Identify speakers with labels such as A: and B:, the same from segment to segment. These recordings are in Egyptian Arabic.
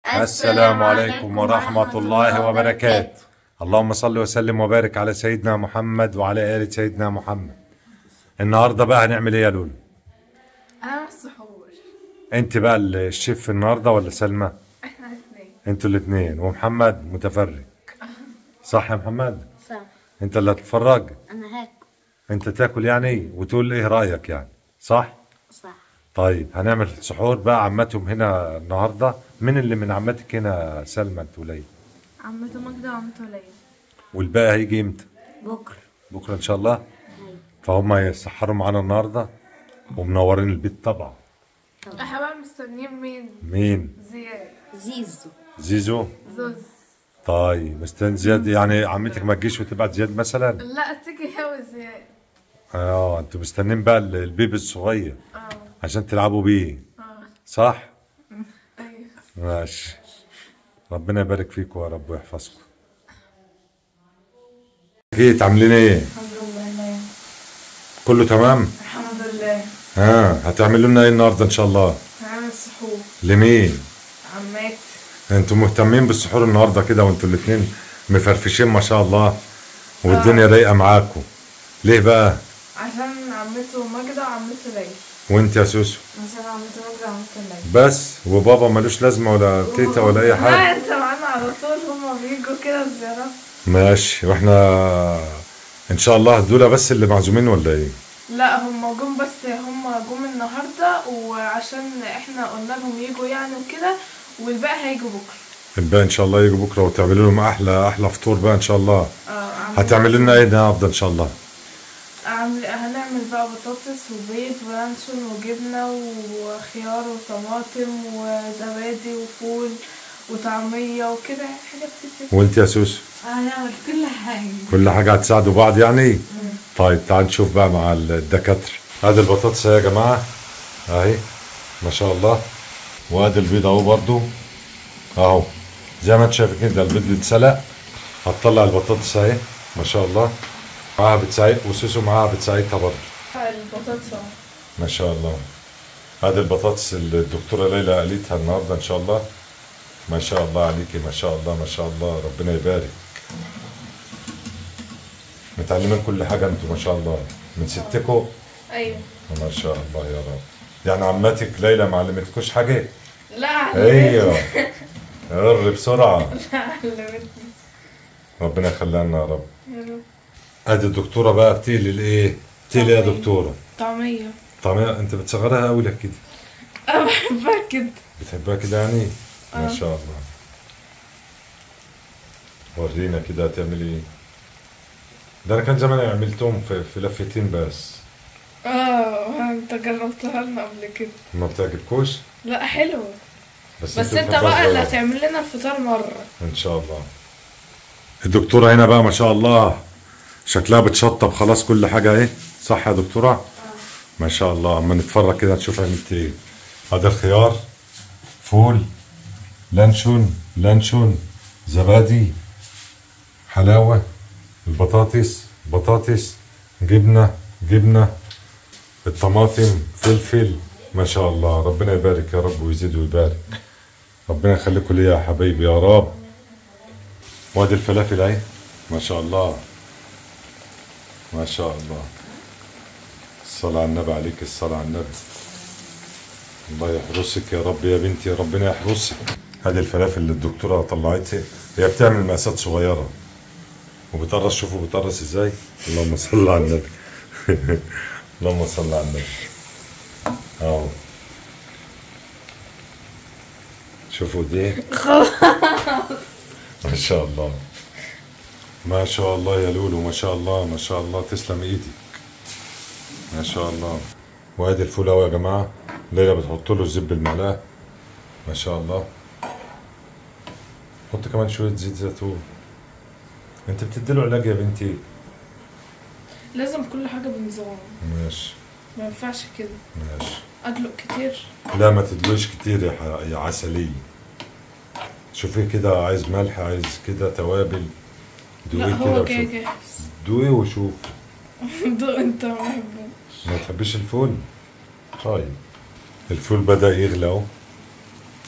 A: السلام عليكم ورحمة الله وبركاته اللهم صل وسلم وبارك على سيدنا محمد وعلى آل سيدنا محمد النهاردة بقى هنعمل ايه يا لولو
B: انا السحور
A: انت بقى الشيف النهاردة ولا سلمى
B: احنا الاثنين
A: انتوا الاثنين ومحمد متفرج صح يا محمد
C: صح
A: انت اللي هتتفرج
C: انا هاكل
A: انت تاكل يعني وتقول ايه رأيك يعني صح
C: صح
A: طيب هنعمل سحور بقى عمتهم هنا النهاردة مين اللي من عمتك هنا سلمى انت وليلى
B: عمته ماجدة وعمته ليلى
A: والباقي هيجي امتى
C: بكره
A: بكرة ان شاء الله
C: أيوة.
A: فهم يسحروا معانا النهارده ومنورين البيت طبعا
B: احنا بقى مستنيين مين
A: مين
B: زياد
C: زيزو
A: زيزو
B: زوز
A: طيب مستني زياد يعني عمتك ما تجيش وتبعت زياد مثلا
B: لا تيجي هي وزياد
A: اه انتوا مستنيين بقى ال- البيبي الصغير
B: اه
A: عشان تلعبوا بيه
B: اه
A: صح
B: ايوه
A: ماشي ربنا يبارك فيكم يا رب ويحفظكم جيت عاملين ايه
B: الحمد لله
A: كله تمام
B: الحمد لله
A: ها هتعملوا لنا ايه النهارده ان شاء الله
B: هنعمل سحور
A: لمين
B: عمات
A: انتوا مهتمين بالسحور النهارده كده وانتوا الاثنين مفرفشين ما شاء الله والدنيا رايقه معاكم ليه بقى
B: عشان عمته ماجدة وعمته ليلى
A: وانت يا سوسو
B: عشان عمته ماجدة وعمته ليلى
A: بس وبابا ملوش لازمه ولا تيتا ولا اي حاجه
B: لا انت معانا على طول هما بيجوا كده زيارات
A: ماشي واحنا ان شاء الله دول بس اللي معزومين ولا ايه
B: لا هم جم بس هم جم النهارده وعشان احنا قلنا لهم يجوا يعني وكده والباقي هيجوا بكره
A: الباقي ان شاء الله يجوا بكره وتعملوا لهم احلى احلى فطور بقى ان شاء الله
B: اه عاملين-
A: هتعملوا لنا ايه النهارده ان شاء الله
B: عامل هنعمل بقى بطاطس وبيض ولانشون وجبنه وخيار وطماطم وزبادي وفول وطعميه وكده حاجات كتير
A: وانت يا سوسو
B: هنعمل كل حاجه
A: كل حاجه هتساعدوا بعض يعني طيب تعال نشوف بقى مع الدكاتره ادي البطاطس اهي يا جماعه اهي ما شاء الله وادي البيض اهو برضو اهو زي ما انت شايف كده البيض اللي اتسلق هتطلع البطاطس اهي ما شاء الله معاها بتساعد وسوسو معاها بتساعدها برضو
B: البطاطس اهو.
A: ما شاء الله هذه البطاطس اللي الدكتورة ليلى قالتها النهارده ان شاء الله ما شاء الله عليكي ما شاء الله ما شاء الله ربنا يبارك متعلمين كل حاجة انتوا ما شاء الله من ستكم
B: ايوه
A: ما شاء الله يا رب يعني عمتك ليلى ما علمتكوش حاجة
B: لا علمتني
A: ايوه قر بسرعة
B: علمتني
A: ربنا يخليها لنا يا رب
B: يا رب
A: ادي الدكتورة بقى بتقلي الايه؟ بتقلي يا دكتورة
B: طعميه
A: طبعا انت بتصغرها قوي لك كده
B: انا بحبها كده
A: بتحبها كده يعني ما
B: آه.
A: شاء الله ورينا كده هتعملي ايه ده انا كان زمان عملتهم في, في لفتين بس
B: اه انت جربتها لنا قبل كده
A: ما بتعجبكوش
B: لا حلوه بس
A: انتوا
B: انت
A: بتحبوها
B: بقى اللي
A: صغيرة.
B: هتعمل لنا الفطار مره
A: ان شاء الله الدكتورة هنا بقى ما شاء الله شكلها بتشطب خلاص كل حاجة اهي صح يا دكتورة ما شاء الله اما نتفرج كده نشوف عملت ايه هذا الخيار فول لانشون لانشون زبادي حلاوة البطاطس بطاطس جبنة جبنة الطماطم فلفل ما شاء الله ربنا يبارك يا رب ويزيد ويبارك ربنا يخليكم لي يا حبايبي يا رب وادي الفلافل اهي ما شاء الله ما شاء الله الصلاة على النبي عليك الصلاة على النبي الله يحرسك يا رب يا بنتي ربنا يحرسك هذه الفلافل اللي الدكتورة طلعتها هي بتعمل مقاسات صغيرة وبتقرص شوفوا بتقرص ازاي اللهم صل على النبي اللهم صل على النبي اهو شوفوا دي ما شاء الله ما شاء الله يا لولو ما شاء الله ما شاء الله تسلم ايدك ما شاء الله وادي الفول اهو يا جماعه ليلى بتحط له الزب بالمعلقه ما شاء الله حط كمان شويه زيت زيتون انت بتدي له علاج يا بنتي
B: لازم كل حاجه بنظام
A: ماشي
B: ما ينفعش كده
A: ماشي
B: ادلق كتير
A: لا ما تدلوش كتير يا, ح- يا عسلية شوفي كده عايز ملح عايز كده توابل دوقي
B: لا
A: كده
B: هو جاي
A: وشوف
B: جاهز
A: دوقي وشوف
B: دوق انت ما بحبوش
A: ما تحبيش الفول طيب الفول بدأ يغلى اهو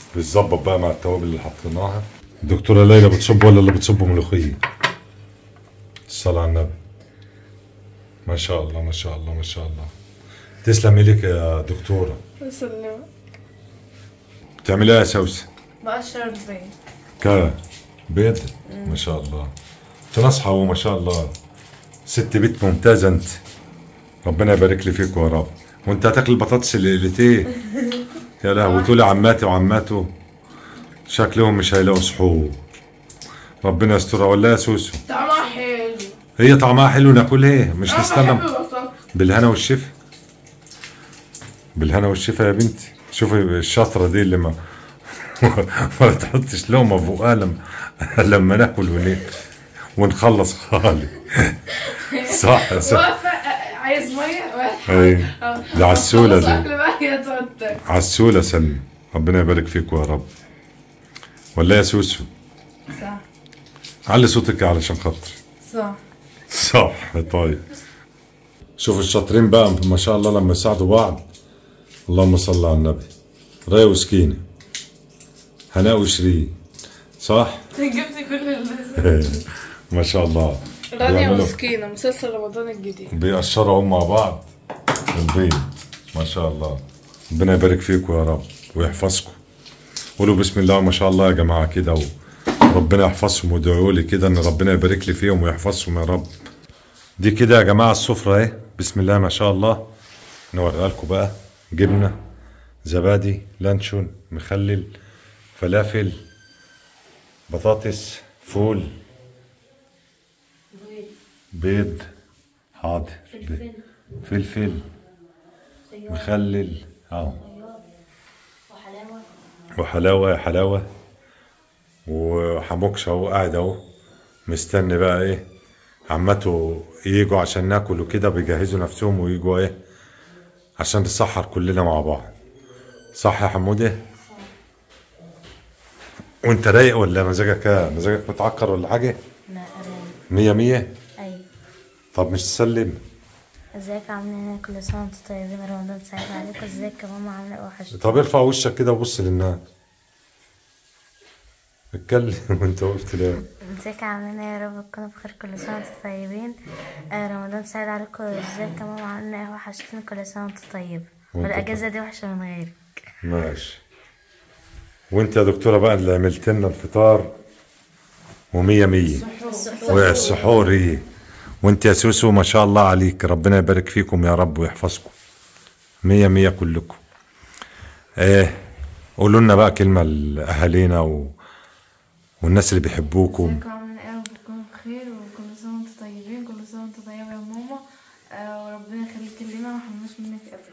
A: بتظبط بقى مع التوابل اللي حطيناها الدكتوره ليلى بتصب ولا اللي بتصب ملوخيه الصلاه على النبي ما شاء الله ما شاء الله ما شاء الله تسلم ايدك يا دكتوره
B: سلمة
A: بتعملي ايه يا سوسه
B: بقشر البيض
A: كا بيض ما شاء الله انت ناصحة وما شاء الله ست بيت ممتازة انت ربنا يبارك لي فيك يا رب وانت هتاكل البطاطس اللي قلتيه يا لهوي تقولي عماتي وعماته شكلهم مش هيلاقوا سحور ربنا يسترها ولا يا سوسو
B: طعمها حلو
A: هي طعمها حلو ناكل ايه مش
B: أنا
A: نستنى
B: بحب البطاطس
A: بالهنا والشفا بالهنا والشفا يا بنتي شوفي الشطرة دي اللي ما ما تحطش لقمة في بقها لما لما ناكل ون- ونخلص خالي صح صح
B: واقفة آه، عايز مية
A: اي
B: آه.
A: دي عسولة
B: خلص
A: دي.
B: أكل بقى هي تقعد تاكل.
A: عسولة سلمي ربنا يبارك فيك يا رب ولا يا سوسو
B: صح
A: علي صوتك علشان خاطري
B: صح
A: صح طيب شوف الشاطرين بقى ما شاء الله لما يساعدوا بعض اللهم صل على النبي رايه وسكينه هناء وشيرين صح
B: جبت كل اللي
A: ما شاء الله
B: رانيا
A: بيعملوا-
B: وسكينة مسلسل رمضان الجديد
A: بيقشروا هم مع بعض البيض ما شاء الله ربنا يبارك فيكم يا رب ويحفظكم قولوا بسم الله ما شاء الله يا جماعه كده وربنا يحفظهم وادعوا لي كده ان ربنا يبارك لي فيهم ويحفظهم يا رب دي كده يا جماعه السفره اهي بسم الله ما شاء الله نوريها لكم بقى جبنه زبادي لانشون مخلل فلافل بطاطس فول بيض حاضر
C: فلفل
A: فلفل
C: خيار
A: مخلل اه
C: خيار وحلاوة
A: وحلاوه يا حلاوه وحموكش اهو قاعد اهو مستني بقى ايه عمته يجوا عشان ناكل وكده بيجهزوا نفسهم ويجوا ايه عشان نسحر كلنا مع بعض صح يا حموده وانت رايق ولا مزاجك ايه مزاجك متعكر ولا حاجه
C: لا أراني
A: مية مية
C: أي
A: طب مش تسلم
C: ازيك عاملين ايه كل سنة وانتم طيبين رمضان سعيد عليكم ازيك يا ماما عاملة ايه وحشتك
A: طب ارفع وشك كده وبص للناس اتكلم وانت وقفت ليه
C: ازيك عاملين ايه يا رب تكونوا بخير كل سنة وانتم طيبين آه رمضان سعيد عليكم ازيك يا ماما عاملين ايه وحشتني كل سنة وانتم طيبة
A: وانت
C: والأجازة دي وحشة من غيرك
A: ماشي وانت يا دكتورة بقى اللي عملت لنا الفطار ومية مية والسحور ايه وانت يا سوسو ما شاء الله عليك ربنا يبارك فيكم يا رب ويحفظكم مية مية كلكم ايه قولوا لنا بقى كلمة لأهالينا و... والناس اللي بيحبوكم
B: ازيكم عاملين ايه وبتكونوا بخير وكل سنة وانتم طيبين كل سنة وانتم طيبة يا ماما آه وربنا يخليك لنا ومحرمناش منك ابدا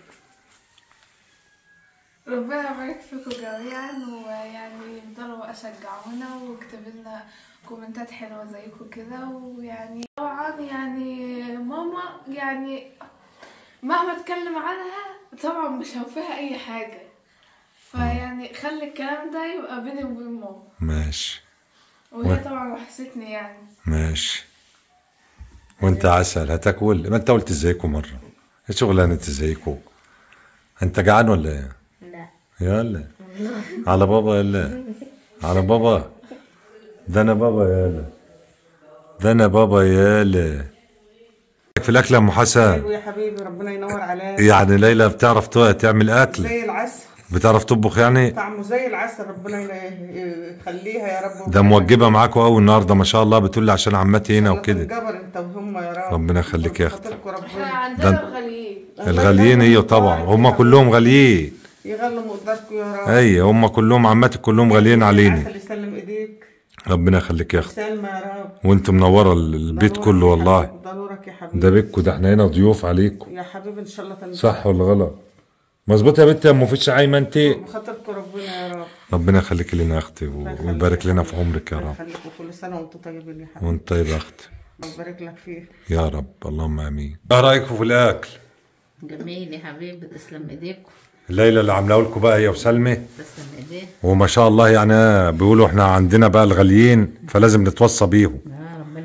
B: ربنا يبارك فيكم جميعا ويعني افضلوا بقى شجعونا واكتبوا لنا كومنتات حلوة زيكم كده ويعني طبعا يعني ماما يعني مهما اتكلم عنها طبعا مش هوفيها اي حاجة فيعني خلي الكلام ده يبقى بيني وبين ماما
A: ماشي
B: وهي
A: و-
B: طبعا وحشتني يعني
A: ماشي وانت عسل هتاكل ما انت قلت ازيكم مرة ايه شغلانة ازيكم انت جعان ولا ايه
C: لا
A: يلا على بابا يلا على بابا ده انا بابا يلا ده انا بابا يلا في الاكل يا ام حسن
D: حلو يا حبيبي ربنا ينور عليك
A: يعني ليلى بتعرف ت- تعمل اكل
D: زي العسل
A: بتعرف تطبخ يعني
D: طعمه زي العسل ربنا ين- يخليها يا رب
A: ده موجبه معاكم قوي النهارده ما شاء الله بتقول لي عشان عمتي هنا وكده
D: الجبر انت وهم يا رب
A: ربنا يخليك يا اختي.
D: خاطركم
B: احنا
D: ربنا
B: عندنا
A: ده-
B: الغاليين
A: الغاليين هي طبعا هم كلهم غاليين
D: يغلوا مقداركم يا رب
A: اي هم كلهم عماتك كلهم غاليين علينا
D: العسل يسلم ايديك
A: ربنا يخليك يا اختي
D: سلمى يا رب
A: وانت منوره البيت
D: ده
A: كله
D: نورك يا
A: والله
D: حبيبي، ده نورك يا حبيبي
A: ده بيتكم ده احنا هنا ضيوف عليكم
D: يا حبيبي ان شاء الله تنجح
A: صح ولا غلط مظبوط يا بنت يا ام فيش عايمه انت
D: بخاطركم ربنا يا رب
A: ربنا يخليك لنا يا اختي
D: الله يخليك
A: ويبارك
D: يا
A: لنا في
D: حبيبي.
A: عمرك يا
D: الله
A: رب
D: يخليكم كل سنه وانتم طيبين يا حبيبي
A: وانت طيب يا اختي
D: ويبارك لك فيه
A: يا رب اللهم امين ايه رايكم في الاكل
E: جميل يا حبيبي تسلم ايديكم
A: الليله اللي عاملاه لكم بقى هي وسلمى
E: تسلم ايديك
A: وما شاء الله يعني بيقولوا احنا عندنا بقى الغاليين فلازم نتوصى بيهم
E: آه ربنا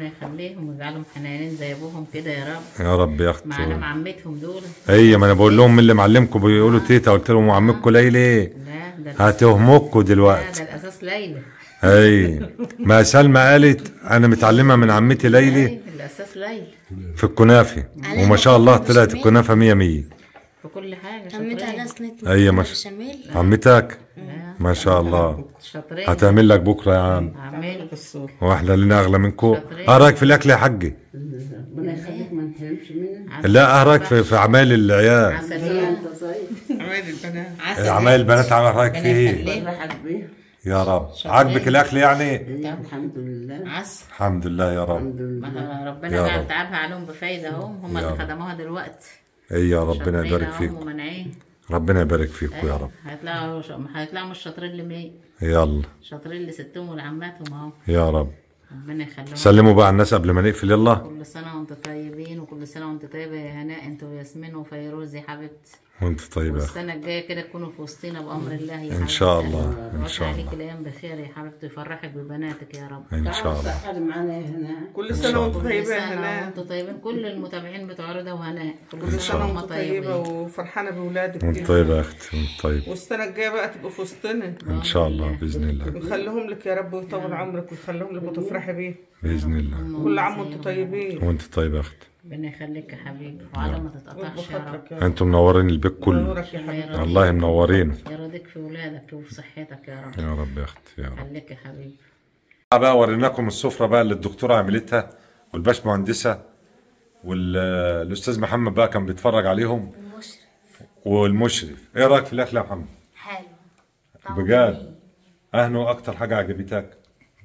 E: ربنا يخليهم ويجعلهم حنانين زي ابوهم كده يا رب
A: يا رب يا
E: معلم
A: اختي
E: عمتهم دول
A: اي ما انا بقول لهم من اللي معلمكم بيقولوا تيتا قلت لهم وعمكم ليلى
E: لا ده
A: هتهمكم
E: لا
A: دلوقتي
E: ده الاساس ليلى
A: اي ما سلمى قالت انا متعلمه من عمتي ليلى
E: أي، الاساس ليلى
A: في الكنافه وما شاء الله طلعت الكنافه مية مية
E: في كل حاجه
C: عمتها
E: شاطرين
C: على صينية
A: أي
C: مكرونة
A: مش-
C: بشاميل
A: عمتك
E: لا،
A: ما شاء الله
E: شاطرين
A: هتعمل لك بكره يا عم
E: عمال
D: الصور
A: واحنا لنا اغلى منكم
E: شاطرين.
A: ايه رايك في الاكل يا حجي
F: ربنا يخليك ما نحرمش منك
A: لا ايه رايك في, في اعمال العيال
E: عسلية
F: انت طيب
D: عماد البنات
E: عسل
A: اعمال البنات عامل رايك
E: ربنا
A: فيه ايه
E: يخليك.
F: بحب بيه
A: يا رب عاجبك الاكل يعني
F: إيه، الحمد لله
E: عسل
A: الحمد لله يا رب
F: الحمد لله
E: ما ربنا
A: يا
E: جعل
A: رب.
E: تعبها عليهم بفايدة اهو هم
A: يا
E: اللي
A: رب.
E: خدموها دلوقتي
A: اي يا ربنا
E: شاطرين
A: يبارك
E: أهو
A: فيكم
E: ومنعين
A: ربنا يبارك فيكم يا رب
E: هيطلعوا هيطلعوا مش شاطرين لمين
A: يلا
E: شاطرين لستهم ولعماتهم اهو
A: يا رب
E: ربنا يخليهم
A: سلموا بقى على الناس قبل ما نقفل يلا
E: كل سنة وانتم طيبين وكل سنة وانت طيبة يا هناء انت وياسمين وفيروز يا حبيبتي
A: وانت طيب يا اخي
E: والسنة الجاية كده تكونوا في وسطينا بأمر الله يا
A: ان شاء الله ان
E: ان
A: شاء
E: عليك
A: الله
E: الأيام بخير يا حبيبتي يفرحك ببناتك يا رب
A: ان شاء الله
F: تعالوا معانا يا هنا
D: كل
A: إن
D: سنة
A: شاء
D: وانتم
A: الله.
E: كل
D: طيبة يا
E: سنة
D: هناء
E: وانتم طيبين كل المتابعين بتوع رضا وهناء
D: كل
E: كل
D: سنة
E: سنة وهم
D: وانتم طيبة
E: طيبين
D: وفرحانة بولادك
A: وانت
D: كده.
A: طيبه يا اختي وانت طيب
D: والسنة الجاية بقى تبقوا في وسطنا
A: ان شاء الله باذن الله
D: ويخليهم لك يا رب ويطول عمرك ويخليهم لك وتفرحي بيه
A: باذن الله
D: كل عام وانتم طيبين
A: وانت طيب يا اختي
E: ربنا يخليك يا حبيبي وعلى ما تتقطعش يا رب
D: بخاطرك يا رب
A: انتم منورين البيت كله
D: نورك يا حبيبي
A: والله منورين
E: يرضيك في ولادك وفي صحتك يا رب
A: يا رب يا اختي يا رب
E: خليك يا حبيبي
A: بقى وريناكم السفره بقى اللي الدكتوره عملتها والباش مهندسه والاستاذ محمد بقى كان بيتفرج عليهم
C: المشرف
A: والمشرف ايه رايك في الاكل يا محمد
C: حلو
A: بجد اهنو اكتر حاجه عجبتك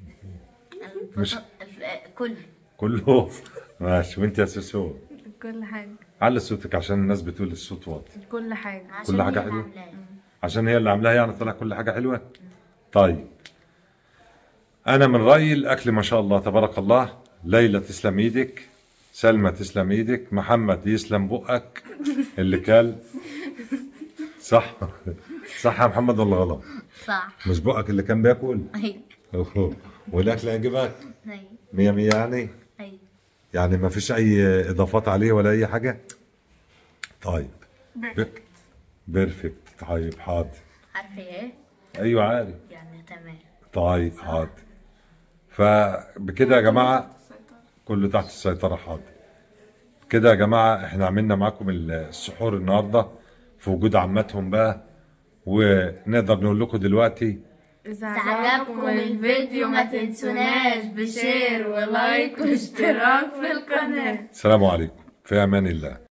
A: مش-
C: مش كل
A: كله ماشي وانت يا سوسو
B: كل حاجة
A: علي صوتك عشان الناس بتقول الصوت واطي
B: كل حاجة
C: عشان
A: حاجة
C: هي
A: حلوة؟
C: اللي عاملاها.
A: عشان هي اللي عاملاها يعني طلع كل حاجه حلوه طيب انا من رايي الاكل ما شاء الله تبارك الله ليلى تسلم ايدك سلمى تسلم ايدك محمد يسلم بقك اللي كل صح صح يا محمد ولا غلط
C: صح
A: مش بقك اللي كان بياكل
C: اي
A: أوه. والاكل عجبك
C: اي
A: مية مية يعني
C: اي
A: يعني ما فيش اي اضافات عليه ولا اي حاجه طيب بيرفكت طيب حاضر
C: عارفه ايه
A: ايوه عارف
C: يعني تمام
A: طيب حاضر فبكده يا جماعه كله تحت السيطره حاضر كده يا جماعه احنا عملنا معاكم السحور النهارده في وجود عماتهم بقى ونقدر نقول لكم دلوقتي
B: إذا
C: عجبكم الفيديو ما تنسوناش بشير ولايك واشتراك في القناة
A: السلام عليكم في امان الله